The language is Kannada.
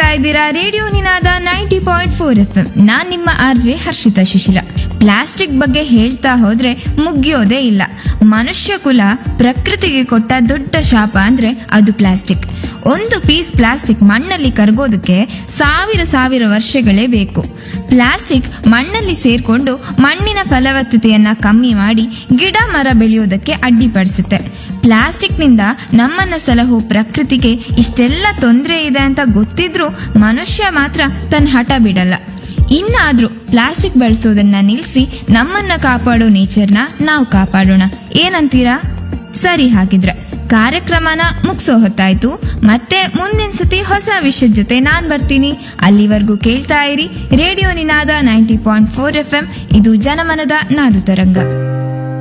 ಕೇಳ್ತಾ ಇದ್ದೀರಾ radio Ninaada ninety point four F M ನಾನ್ ನಿಮ್ಮ R J Harshitha Shishila plastic ಬಗ್ಗೆ ಹೇಳ್ತಾ ಹೋದ್ರೆ ಮುಗಿಯೋದೇ ಇಲ್ಲ ಮನುಷ್ಯ ಕುಲ ಪ್ರಕೃತಿಗೆ ಕೊಟ್ಟ ದೊಡ್ಡ ಶಾಪ ಅಂದ್ರೆ ಅದು ಪ್ಲಾಸ್ಟಿಕ್ ಒಂದು ಪೀಸ್ ಪ್ಲಾಸ್ಟಿಕ್ ಮಣ್ಣಲ್ಲಿ ಕರಗೋದಕ್ಕೆ ಸಾವಿರ ಸಾವಿರ ವರ್ಷಗಳೇ ಬೇಕು ಪ್ಲಾಸ್ಟಿಕ್ ಮಣ್ಣಲ್ಲಿ ಸೇರ್ಕೊಂಡು ಮಣ್ಣಿನ ಫಲವತ್ತತೆಯನ್ನ ಕಮ್ಮಿ ಮಾಡಿ ಗಿಡ ಮರ ಬೆಳೆಯೋದಕ್ಕೆ ಅಡ್ಡಿಪಡಿಸುತ್ತೆ ಪ್ಲಾಸ್ಟಿಕ್ನಿಂದ ನಮ್ಮನ್ನ ಸಲಹೋ ಪ್ರಕೃತಿಗೆ ಇಷ್ಟೆಲ್ಲ ತೊಂದರೆ ಇದೆ ಅಂತ ಗೊತ್ತಿದ್ರೂ ಮನುಷ್ಯ ಮಾತ್ರ ತನ್ನ ಹಠ ಬಿಡಲ್ಲ ಇನ್ನಾದ್ರೂ ಪ್ಲಾಸ್ಟಿಕ್ ಬಳಸೋದನ್ನ ನಿಲ್ಲಿಸಿ ನಮ್ಮನ್ನ ಕಾಪಾಡೋ ನೇಚರ್ನ ನಾವು ಕಾಪಾಡೋಣ ಏನಂತೀರಾ ಸರಿ ಹಾಗಿದ್ರೆ ಕಾರ್ಯಕ್ರಮನ ಮುಗಿಸೋ ಹೊತ್ತಾಯ್ತು ಮತ್ತೆ ಮುಂದಿನ ಸತಿ ಹೊಸ ವಿಷಯದ ಜೊತೆ ನಾನ್ ಬರ್ತೀನಿ ಅಲ್ಲಿವರೆಗೂ ಕೇಳ್ತಾ ಇರಿ radio Ninaada ninety point four F M ಇದು ಜನಮನದ ನಾದು ತರಂಗ